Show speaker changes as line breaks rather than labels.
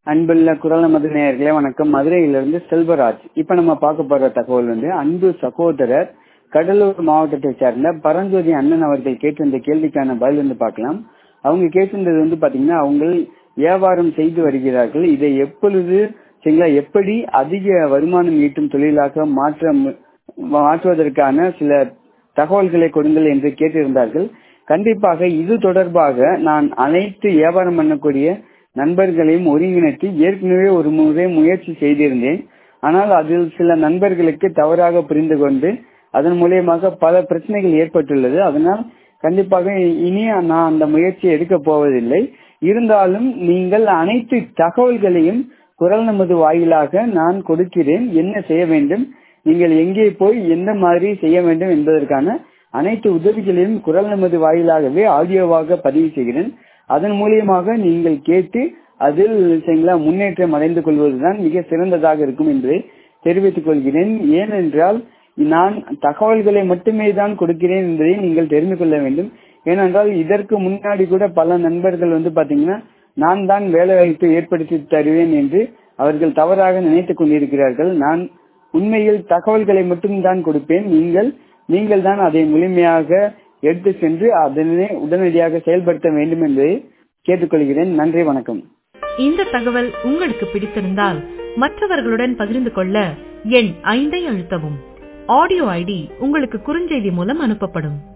அன்புள்ள குரல் நமது நேயர்களே வணக்கம் மதுரையிலிருந்து செல்வராஜ் இப்ப நம்ம பார்க்க போற தகவல் வந்து அன்பு சகோதரர் கடலூர் மாவட்டத்தை சேர்ந்த பரஞ்சோதி அண்ணன் அவர்கள் கேட்டிருந்த கேள்விக்கான பதில் வந்து பார்க்கலாம் அவங்க கேட்டிருந்தது வந்து பாத்தீங்கன்னா அவங்க வியாபாரம் செய்து வருகிறார்கள் இதை எப்பொழுது சரிங்களா எப்படி அதிக வருமானம் ஈட்டும் தொழிலாக மாற்ற மாற்றுவதற்கான சில தகவல்களை கொடுங்கள் என்று கேட்டிருந்தார்கள் கண்டிப்பாக இது தொடர்பாக நான் அனைத்து வியாபாரம் பண்ணக்கூடிய நண்பர்களையும் ஒருங்கிணைத்து ஏற்கனவே ஒரு முறை முயற்சி செய்திருந்தேன் ஆனால் அதில் சில நண்பர்களுக்கு தவறாக புரிந்து கொண்டு அதன் மூலியமாக பல பிரச்சனைகள் ஏற்பட்டுள்ளது அதனால் கண்டிப்பாக இனி நான் அந்த முயற்சியை எடுக்க போவதில்லை இருந்தாலும் நீங்கள் அனைத்து தகவல்களையும் குரல் நமது வாயிலாக நான் கொடுக்கிறேன் என்ன செய்ய வேண்டும் நீங்கள் எங்கே போய் எந்த மாதிரி செய்ய வேண்டும் என்பதற்கான அனைத்து உதவிகளையும் குரல் நமது வாயிலாகவே ஆடியோவாக பதிவு செய்கிறேன் அதன் மூலியமாக நீங்கள் கேட்டு அதில் சரிங்களா முன்னேற்றம் அடைந்து கொள்வதுதான் மிக சிறந்ததாக இருக்கும் என்று தெரிவித்துக் கொள்கிறேன் ஏனென்றால் நான் தகவல்களை மட்டுமே தான் கொடுக்கிறேன் என்பதை நீங்கள் தெரிந்து கொள்ள வேண்டும் ஏனென்றால் இதற்கு முன்னாடி கூட பல நண்பர்கள் வந்து பாத்தீங்கன்னா நான் தான் வேலை வாய்ப்பு ஏற்படுத்தி தருவேன் என்று அவர்கள் தவறாக நினைத்துக் கொண்டிருக்கிறார்கள் நான் உண்மையில் தகவல்களை மட்டும்தான் கொடுப்பேன் நீங்கள் நீங்கள் தான் அதை முழுமையாக எடுத்து சென்று அதனை உடனடியாக செயல்படுத்த வேண்டும் என்பதை கேட்டுக்கொள்கிறேன் நன்றி வணக்கம்
இந்த தகவல் உங்களுக்கு பிடித்திருந்தால் மற்றவர்களுடன் பகிர்ந்து கொள்ள எண் ஐந்தை அழுத்தவும் ஆடியோ ஐடி உங்களுக்கு குறுஞ்செய்தி மூலம் அனுப்பப்படும்